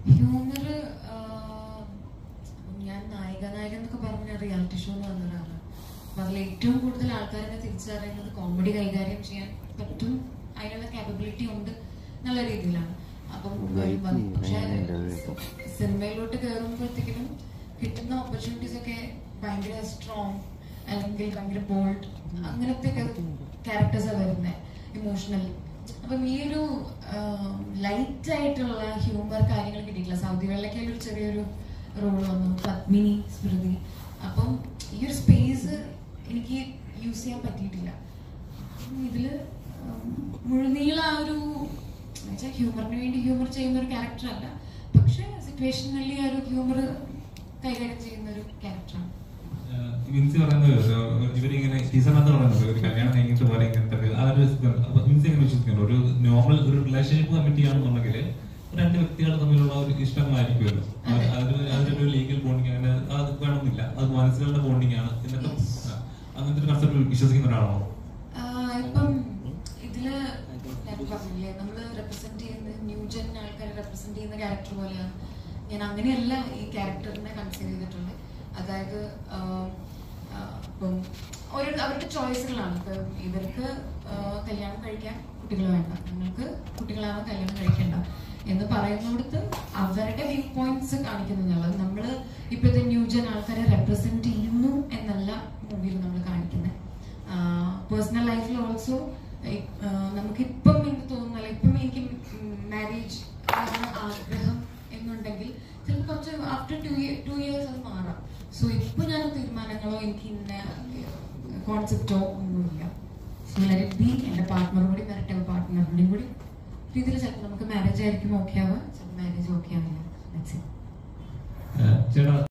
Humour ഞാൻ നായിക നായകൻ എന്നൊക്കെ പറഞ്ഞ റിയാലിറ്റി ഷോ എന്ന് പറഞ്ഞ ഒരാളാണ് അപ്പൊ അതിൽ ഏറ്റവും കൂടുതൽ ആൾക്കാരെ തിരിച്ചറിയുന്നത് കോമഡി കൈകാര്യം ചെയ്യാൻ പറ്റും അതിനുള്ള കാപ്പബിലിറ്റി ഉണ്ട് എന്നുള്ള രീതിയിലാണ് അപ്പം വന്ന് പക്ഷേ സിനിമയിലോട്ട് കയറുമ്പോഴത്തേക്കിനും കിട്ടുന്ന ഓപ്പർച്യൂണിറ്റീസ് ഒക്കെ ഭയങ്കര സ്ട്രോങ് അല്ലെങ്കിൽ ഭയങ്കര ബോൾഡ് അങ്ങനത്തെ ക്യാരക്ടേഴ്സാണ് വരുന്നത് ഇമോഷണൽ അപ്പം ഈ ഒരു ലൈറ്റ് ആയിട്ടുള്ള ഹ്യൂമർ കാര്യങ്ങൾ കിട്ടിയിട്ടില്ല സൗദികളിലൊക്കെ ഒരു ചെറിയൊരു റോൾ വന്നു പത്മിനി സ്മൃതി അപ്പം ഈ ഒരു സ്പേസ് എനിക്ക് യൂസ് ചെയ്യാൻ പറ്റിയിട്ടില്ല അപ്പം ഇതില് ഉം, മുഴുനീള ആ ഒരു എന്നുവെച്ചാൽ ഹ്യൂമറിന് വേണ്ടി ഹ്യൂമർ ചെയ്യുന്ന ഒരു ക്യാരക്ടർ അല്ല പക്ഷെ സിറ്റുവേഷനലി ആ ഒരു ഹ്യൂമർ കൈകാര്യം ചെയ്യുന്ന ഒരു ക്യാരക്ടറാണ് വിൻസി പറയുന്നത് ഏഹ്, ഇവരിങ്ങനെ ടീച്ചറിനകത്ത് പറയുന്നത് ഒരു കല്യാണം കഴിഞ്ഞിട്ട് പോലെ ഇങ്ങനത്തെ ഒരു- ആ ഒരു ഇത് അപ്പൊ വിൻസി എങ്ങനെ വിശ്വസിക്കുന്നു ഒരു നോർമൽ ഒരു റിലേഷൻഷിപ്പ് കമ്മിറ്റ് ചെയ്യുകയാണെന്നുണ്ടെങ്കിൽ രണ്ട് വ്യക്തികൾ തമ്മിലുള്ള ഒരു ഇഷ്ടങ്ങളായിരിക്കുമല്ലോ അത് അതിന് അതിനൊരു ലീഗൽ ബോണ്ടിങ് അങ്ങനെ അത് വേണമെന്നില്ല അത് മനസ്സുകളുടെ ബോണ്ടിങ് ആണ് എന്നൊക്കെ ആ, അങ്ങനത്തെ ഒരു കൺസെപ്റ്റ് വിശ്വസിക്കുന്ന ഒരാളാണോ ആഹ് ഇപ്പം ഇതില് ഞാൻ പറഞ്ഞില്ലേ നമ്മള് റെപ്രസെന്റ് ചെയ്യുന്ന ന്യൂജൻ ആൾക്കാരെ റെപ്രസെന്റ് ചെയ്യുന്ന ക്യാരക്ടർ പോലെയാണ് ഞാൻ അങ്ങനെയല്ല ഈ ക്യാരക്ടറിനെ കൺസിഡർ ചെയ്തിട്ടുള്ളത് അതായത് ആഹ്, ആഹ്, ഇപ്പം ഓരോ അവരുടെ ചോയ്സുകളാണ് ഇപ്പം ഇവർക്ക് ആഹ്, കല്യാണം കഴിക്കാൻ കുട്ടികൾ വേണ്ട നിങ്ങൾക്ക് കുട്ടികളാവാൻ കല്യാണം കഴിക്കണ്ട എന്ന് പറയുന്നിടത്ത് അവരുടെ വ്യൂ പോയിന്റ്സ് കാണിക്കുന്നുള്ളത് നമ്മള് ഇപ്പോഴത്തെ ന്യൂജൻ ആൾക്കാരെ റെപ്രസെന്റ് ചെയ്യുന്നു എന്നല്ല മൂവിയിൽ നമ്മൾ കാണിക്കുന്നത് പേഴ്സണൽ ലൈഫിൽ ഓൾസോ നമുക്ക് ഇപ്പം എനിക്ക് തോന്നുന്നില്ല ഇപ്പം എനിക്ക് മാരേജ് ആണ് ആഗ്രഹം എന്നുണ്ടെങ്കിൽ ചിലപ്പോൾ കുറച്ച് ആഫ്റ്റർ ടു ടു ഇയേഴ്സ് അത് മാറാം സോ ഇപ്പൊ ഞാൻ തീരുമാനങ്ങളോ എനിക്ക് ഇന്ന കോൺസെപ്റ്റോ ഒന്നുമില്ല സോ ലെറ്റ് ബി എന്റെ പാർട്ട്ണറും കൂടി വരട്ടെ പാർട്ട്ണറിന്റെയും കൂടി രീതിയിൽ ചിലപ്പോൾ നമുക്ക് മാരേജ് ആയിരിക്കും ഓക്കെ ആവുക ചിലപ്പോൾ മാരേജ് ഓക്കെ ആവില്ല That's it. ഏഹ്, ചേട്ടാ